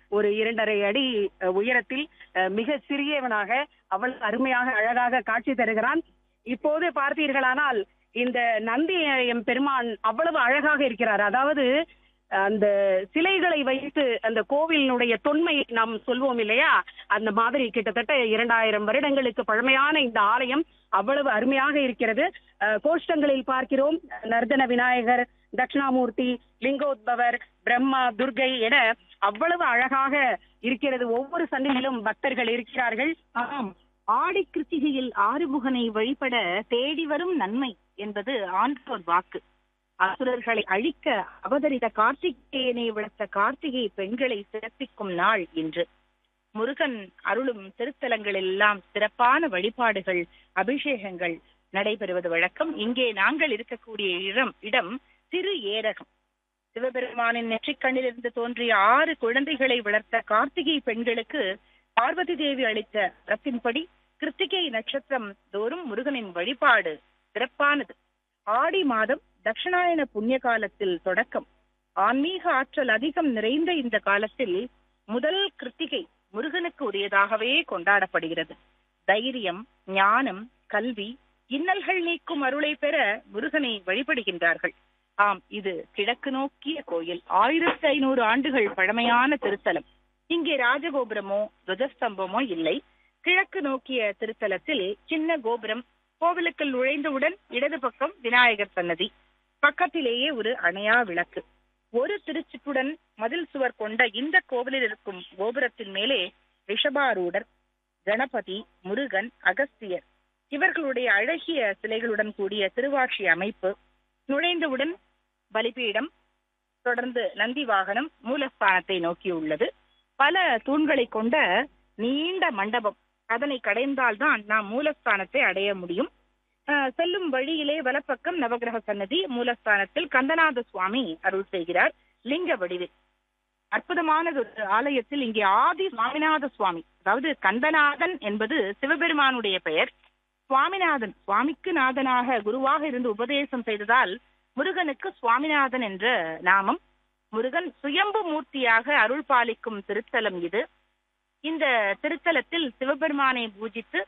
ஒரு இரண்டரை அடி அஹ், உயரத்தில் அஹ், மிக சிறியவனாக அவ்வளவு அருமையாக அழகாக காட்சி தருகிறான் இப்போது பார்த்தீர்களானால் இந்த நந்தி எம் பெருமான் அவ்வளவு அழகாக இருக்கிறார் அதாவது அந்த சிலைகளை வைத்து அந்த கோவிலினுடைய தொன்மை நாம் சொல்வோம் இல்லையா அந்த மாதிரி கிட்டத்தட்ட இரண்டாயிரம் வருடங்களுக்கு பழமையான இந்த ஆலயம் அவ்வளவு அருமையாக இருக்கிறது அஹ், கோஷ்டங்களில் பார்க்கிறோம் நர்தன விநாயகர் தட்சிணாமூர்த்தி லிங்கோத்பவர் பிரம்மா துர்கை என அவ்வளவு அழகாக இருக்கிறது ஒவ்வொரு சன்னிலும் பக்தர்கள் இருக்கிறார்கள் ஆம் ஆடி கிருத்திகையில் ஆறுமுகனை வழிபட தேடி வரும் நன்மை என்பது ஆன்றோர் வாக்கு அசுரர்களை அழிக்க அவதரித்த கார்த்திகேயனை விளத்த கார்த்திகை பெண்களை சிறப்பிக்கும் நாள் இன்று முருகன் அருளும் திருத்தலங்கள் எல்லாம் சிறப்பான வழிபாடுகள் அபிஷேகங்கள் நடைபெறுவது வழக்கம் இங்கே நாங்கள் இருக்கக்கூடிய இடம் இடம் திரு ஏரகம் சிவபெருமானின் நெற்றிக்கண்ணிலிருந்து தோன்றிய ஆறு குழந்தைகளை வளர்த்த கார்த்திகை பெண்களுக்கு பார்வதி தேவி அளித்த வரத்தின்படி கிருத்திகை நட்சத்திரம் தோறும் முருகனின் வழிபாடு சிறப்பானது ஆடி மாதம் தட்சிணாயன புண்ணிய காலத்தில் தொடக்கம் ஆன்மீக ஆற்றல் அதிகம் நிறைந்த இந்த காலத்தில் முதல் கிருத்திகை முருகனுக்கு உரியதாகவே கொண்டாடப்படுகிறது தைரியம் ஞானம் கல்வி இன்னல்கள் நீக்கும் அருளை பெற முருகனை வழிபடுகின்றார்கள் ஆம் இது கிழக்கு நோக்கிய கோயில் ஆயிரத்தி ஐநூறு ஆண்டுகள் பழமையான திருத்தலம் இங்கே ராஜகோபுரமோ துவஜஸ்தம்பமோ இல்லை கிழக்கு நோக்கிய திருத்தலத்தில் சின்ன கோபுரம் கோவிலுக்குள் நுழைந்தவுடன் இடது பக்கம் விநாயகர் சன்னதி பக்கத்திலேயே ஒரு அணையா விளக்கு ஒரு திருச்சுற்றுடன் மதில் சுவர் கொண்ட இந்த கோவிலில் இருக்கும் கோபுரத்தின் மேலே ரிஷபாரூடர் கணபதி முருகன் அகஸ்தியர் இவர்களுடைய அழகிய சிலைகளுடன் கூடிய திருவாட்சி அமைப்பு நுழைந்தவுடன் பலிபீடம் தொடர்ந்து நந்தி வாகனம் மூலஸ்தானத்தை நோக்கியுள்ளது பல தூண்களை கொண்ட நீண்ட மண்டபம் அதனை கடைந்தால்தான் நாம் மூலஸ்தானத்தை அடைய முடியும் அஹ், செல்லும் வழியிலே வலப்பக்கம் நவகிரக சன்னதி மூலஸ்தானத்தில் கந்தநாத சுவாமி அருள் செய்கிறார் லிங்க வடிவில் அற்புதமானது ஒரு ஆலயத்தில் இங்கே ஆதி சுவாமிநாத சுவாமி அதாவது கந்தநாதன் என்பது சிவபெருமானுடைய பெயர் சுவாமிநாதன் சுவாமிக்கு நாதனாக குருவாக இருந்து உபதேசம் செய்ததால் முருகனுக்கு சுவாமிநாதன் என்ற நாமம் முருகன் சுயம்பு மூர்த்தியாக அருள் பாலிக்கும் திருத்தலம் இது இந்த திருத்தலத்தில் சிவபெருமானை பூஜித்து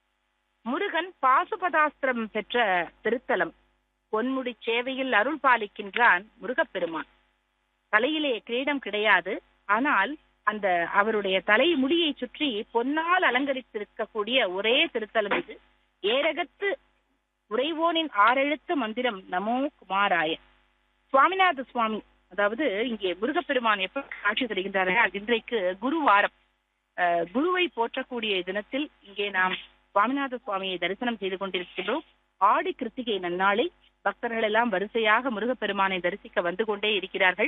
முருகன் பாசுபதாஸ்திரம் பெற்ற திருத்தலம் பொன்முடி சேவையில் அருள் பாலிக்கின்றான் முருகப்பெருமான் தலையிலே கிரீடம் கிடையாது ஆனால் அந்த அவருடைய தலை முடியை சுற்றி பொன்னால் அலங்கரித்திருக்கக்கூடிய ஒரே திருத்தலம் இது ஏரகத்து உறைவோனின் ஆறெழுத்து மந்திரம் நமோ குமாராய சுவாமிநாத சுவாமி அதாவது இங்கே முருகப்பெருமான் எப்ப காட்சி தருகின்றார்கள் இன்றைக்கு குருவாரம் அஹ், குருவை போற்றக்கூடிய தினத்தில் இங்கே நாம் சுவாமிநாத சுவாமியை தரிசனம் செய்து கொண்டிருக்கின்றோம் ஆடி கிருத்திகை நன்னாளில் பக்தர்கள் எல்லாம் வரிசையாக முருகப்பெருமானை தரிசிக்க வந்து கொண்டே இருக்கிறார்கள்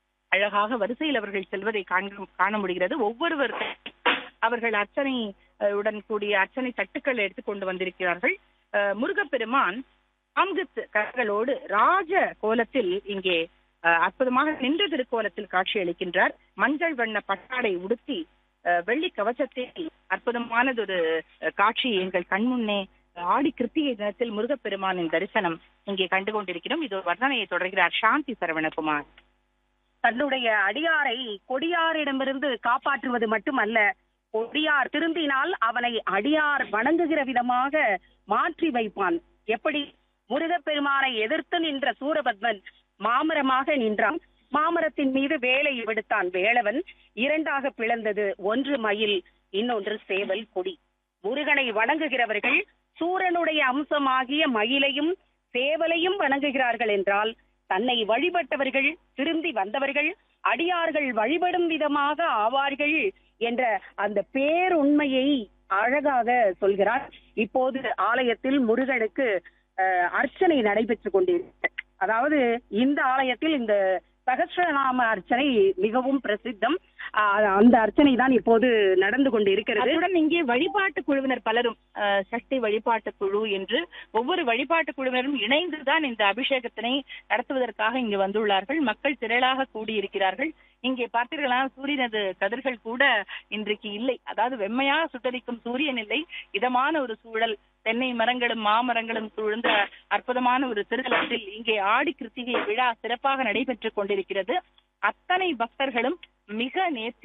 அழகாக வரிசையில் அவர்கள் செல்வதை காண்க- காண முடிகிறது ஒவ்வொருவர் அவர்கள் அர்ச்சனை அஹ், உடன் கூடிய அர்ச்சனை தட்டுக்கள் எடுத்துக் கொண்டு வந்திருக்கிறார்கள் அஹ், முருகப்பெருமான் நான்கு தி- கரங்களோடு ராஜ கோலத்தில் இங்கே அஹ், அற்புதமாக நின்ற திருக்கோலத்தில் காட்சி அளிக்கின்றார் மஞ்சள் வண்ண பட்டாடை உடுத்தி அஹ், வெள்ளி கவசத்தில் அற்புதமானதொரு அஹ், காட்சி எங்கள் கண்முன்னே ஆடி கிருத்திகை தினத்தில் முருகப்பெருமானின் தரிசனம் இங்கே கண்டு கொண்டிருக்கிறோம் இது ஒரு வர்ணனையை தொடர்கிறார் சாந்தி சரவணகுமார் தன்னுடைய அடியாரை கொடியாரிடமிருந்து காப்பாற்றுவது மட்டுமல்ல கொடியார் திருந்தினால் அவனை அடியார் வணங்குகிற விதமாக மாற்றி வைப்பான் எப்படி முருகப்பெருமானை எதிர்த்து நின்ற சூரபத்மன் மாமரமாக நின்றான் மாமரத்தின் மீது வேலை விடுத்தான் வேளவன் இரண்டாக பிளந்தது ஒன்று மயில் இன்னொன்று சேவல் கொடி முருகனை வணங்குகிறவர்கள் சூரனுடைய அம்சமாகிய மயிலையும் சேவலையும் வணங்குகிறார்கள் என்றால் தன்னை வழிபட்டவர்கள் திரும்பி வந்தவர்கள் அடியார்கள் வழிபடும் விதமாக ஆவார்கள் என்ற அந்த பேருண்மையை அழகாக சொல்கிறார் இப்போது ஆலயத்தில் முருகனுக்கு அஹ், அர்ச்சனை நடைபெற்றுக் கொண்டிருக்கிறது அதாவது இந்த ஆலயத்தில் இந்த சகஸ்ரநாம அர்ச்சனை மிகவும் பிரசித்தம் அஹ், அந்த அர்ச்சனை தான் இப்போது நடந்து கொண்டு இருக்கிறது அத்துடன் இங்கே வழிபாட்டு குழுவினர் பலரும் அஹ், சக்தி வழிபாட்டு குழு என்று ஒவ்வொரு வழிபாட்டு குழுவினரும் இணைந்துதான் இந்த அபிஷேகத்தினை நடத்துவதற்காக இங்கு வந்துள்ளார்கள் மக்கள் திரளாக கூடியிருக்கிறார்கள் இங்கே பார்த்தீர்களா சூரியனது கதிர்கள் கூட இன்றைக்கு இல்லை அதாவது வெம்மையாக சுட்டரிக்கும் சூரியன் இல்லை இதமான ஒரு சூழல் தென்னை மரங்களும் மாமரங்களும் சூழ்ந்த அற்புதமான ஒரு திருத்தலத்தில் இங்கே ஆடி கிருத்திகை விழா சிறப்பாக நடைபெற்றுக் கொண்டிருக்கிறது அத்தனை பக்தர்களும் மிக நேர்த்தி